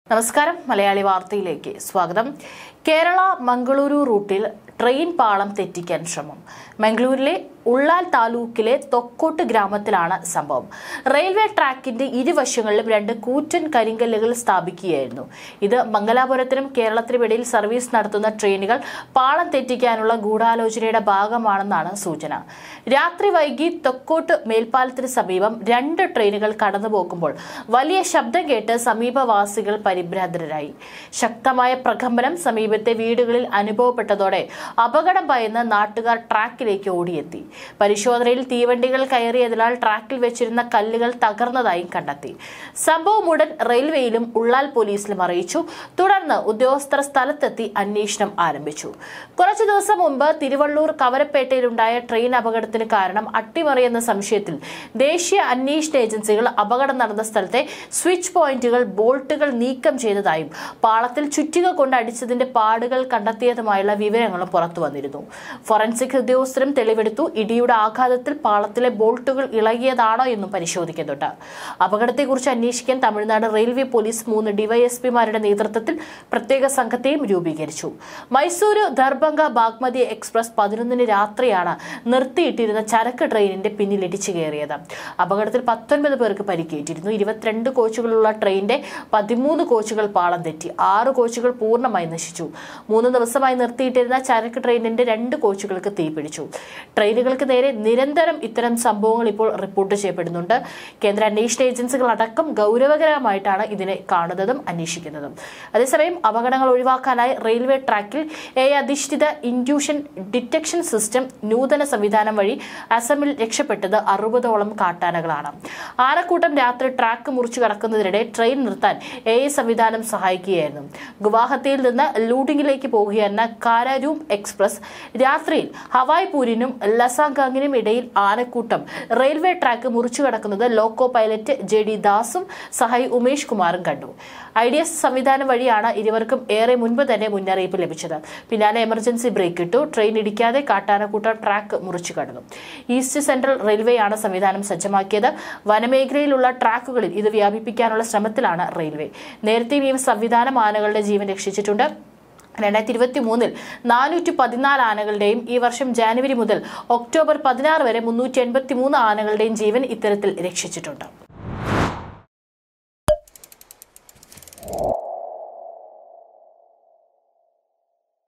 നമസ്കാരം മലയാളി വാർത്തയിലേക്ക് സ്വാഗതം കേരള മംഗളൂരു റൂട്ടിൽ ട്രെയിൻ പാളം തെറ്റിക്കാൻ ശ്രമം മംഗളൂരിലെ ഉള്ളാൽ താലൂക്കിലെ തൊക്കോട്ട് ഗ്രാമത്തിലാണ് സംഭവം റെയിൽവേ ട്രാക്കിന്റെ ഇരുവശങ്ങളിലും രണ്ട് കൂറ്റൻ കരിങ്കല്ലുകൾ സ്ഥാപിക്കുകയായിരുന്നു ഇത് മംഗലാപുരത്തിനും കേരളത്തിനും ഇടയിൽ സർവീസ് നടത്തുന്ന ട്രെയിനുകൾ പാളം തെറ്റിക്കാനുള്ള ഗൂഢാലോചനയുടെ ഭാഗമാണെന്നാണ് സൂചന രാത്രി വൈകി തൊക്കോട്ട് മേൽപ്പാലത്തിന് സമീപം രണ്ട് ട്രെയിനുകൾ കടന്നുപോകുമ്പോൾ വലിയ ശബ്ദം കേട്ട് സമീപവാസികൾ പരിഭ്രാന്തരായി ശക്തമായ പ്രകമ്പനം സമീപത്തെ വീടുകളിൽ അനുഭവപ്പെട്ടതോടെ അപകടം ഭയന്ന് നാട്ടുകാർ ട്രാക്കിലേക്ക് ഓടിയെത്തി പരിശോധനയിൽ തീവണ്ടികൾ കയറിയതിനാൽ ട്രാക്കിൽ വെച്ചിരുന്ന കല്ലുകൾ തകർന്നതായും കണ്ടെത്തി സംഭവം ഉടൻ റെയിൽവേയിലും ഉള്ളാൽ പോലീസിലും അറിയിച്ചു തുടർന്ന് ഉദ്യോഗസ്ഥർ സ്ഥലത്തെത്തി അന്വേഷണം ആരംഭിച്ചു കുറച്ചു ദിവസം മുമ്പ് തിരുവള്ളൂർ കവരപ്പേട്ടയിലുണ്ടായ ട്രെയിൻ അപകടത്തിന് കാരണം അട്ടിമറിയെന്ന സംശയത്തിൽ ദേശീയ അന്വേഷണ ഏജൻസികൾ അപകടം നടന്ന സ്ഥലത്തെ സ്വിച്ച് പോയിന്റുകൾ ബോൾട്ടുകൾ നീക്കം ചെയ്തതായും പാളത്തിൽ ചുറ്റിക കൊണ്ട് അടിച്ചതിന്റെ പാടുകൾ കണ്ടെത്തിയതുമായുള്ള വിവരങ്ങളും പുറത്തു വന്നിരുന്നു ഫോറൻസിക് ഉദ്യോഗസ്ഥരും തെളിവെടുത്തു ഇടിയുടെ ആഘാതത്തിൽ പാളത്തിലെ ബോൾട്ടുകൾ ഇളകിയതാണോ എന്നും പരിശോധിക്കുന്നുണ്ട് അപകടത്തെക്കുറിച്ച് അന്വേഷിക്കാൻ തമിഴ്നാട് റെയിൽവേ പോലീസ് മൂന്ന് ഡിവൈഎസ്പിമാരുടെ നേതൃത്വത്തിൽ പ്രത്യേക സംഘത്തെയും രൂപീകരിച്ചു മൈസൂരു ദർഭംഗ ബാഗ്മതി എക്സ്പ്രസ് പതിനൊന്നിന് രാത്രിയാണ് നിർത്തിയിട്ടിരുന്ന ചരക്ക് ട്രെയിനിന്റെ പിന്നിൽ ഇടിച്ചു കയറിയത് അപകടത്തിൽ പത്തൊൻപത് പേർക്ക് പരിക്കേറ്റിരുന്നു ഇരുപത്തിരണ്ട് കോച്ചുകളുള്ള ട്രെയിനിന്റെ പതിമൂന്ന് കോച്ചുകൾ പാളം തെറ്റി ആറ് കോച്ചുകൾ പൂർണ്ണമായി നശിച്ചു മൂന്ന് ദിവസമായി നിർത്തിയിട്ടിരുന്ന ചരക്ക് ട്രെയിനിന്റെ രണ്ട് കോച്ചുകൾക്ക് തീപിടിച്ചു ട്രെയിനുകൾക്ക് നേരെ നിരന്തരം ഇത്തരം സംഭവങ്ങൾ ഇപ്പോൾ റിപ്പോർട്ട് ചെയ്യപ്പെടുന്നുണ്ട് കേന്ദ്ര അന്വേഷണ ഏജൻസികൾ അടക്കം ഗൗരവകരമായിട്ടാണ് ഇതിനെ കാണുന്നതും അന്വേഷിക്കുന്നതും അതേസമയം അപകടങ്ങൾ ഒഴിവാക്കാനായി റെയിൽവേ ട്രാക്കിൽ എ അധിഷ്ഠിത ഇൻഡ്യൂഷൻ ഡിറ്റക്ഷൻ സിസ്റ്റം നൂതന സംവിധാനം വഴി അസമിൽ രക്ഷപ്പെട്ടത് അറുപതോളം കാട്ടാനകളാണ് ആനക്കൂട്ടം രാത്രി ട്രാക്ക് മുറിച്ചു കടക്കുന്നതിനിടെ ട്രെയിൻ നിർത്താൻ എ സംവിധാനം സഹായിക്കുകയായിരുന്നു ഗുവാഹത്തിയിൽ നിന്ന് ലൂഡിംഗിലേക്ക് പോകുകയെന്ന കാരാരൂം എക്സ്പ്രസ് രാത്രിയിൽ ഹവായ്പൂരിനും ലസാങ്കാങ്ങിനും ഇടയിൽ ആനക്കൂട്ടം റെയിൽവേ ട്രാക്ക് മുറിച്ചു കടക്കുന്നത് ലോക്കോ പൈലറ്റ് ജെ ഡി ദാസും സഹായി ഉമേഷ് കുമാറും കണ്ടു ഐ ഡി എസ് സംവിധാനം വഴിയാണ് ഇരുവർക്കും ഏറെ മുൻപ് തന്നെ മുന്നറിയിപ്പ് ലഭിച്ചത് പിന്നാലെ എമർജൻസി ബ്രേക്ക് ഇട്ടു ട്രെയിൻ ഇടിക്കാതെ കാട്ടാനക്കൂട്ടം ട്രാക്ക് മുറിച്ചു കടന്നു ഈസ്റ്റ് സെൻട്രൽ റെയിൽവേയാണ് സംവിധാനം സജ്ജമാക്കിയത് വനമേഖലയിലുള്ള ട്രാക്കുകളിൽ ഇത് വ്യാപിപ്പിക്കാനുള്ള ശ്രമത്തിലാണ് റെയിൽവേ നേരത്തെയും ഈ സംവിധാനം ആനകളുടെ ജീവൻ രക്ഷിച്ചിട്ടുണ്ട് രണ്ടായിരത്തി ഇരുപത്തി മൂന്നിൽ നാനൂറ്റി പതിനാല് ആനകളുടെയും ഈ വർഷം ജാനുവരി മുതൽ ഒക്ടോബർ പതിനാറ് വരെ മുന്നൂറ്റി എൺപത്തി മൂന്ന് ആനകളുടെയും ജീവൻ ഇത്തരത്തിൽ രക്ഷിച്ചിട്ടുണ്ട്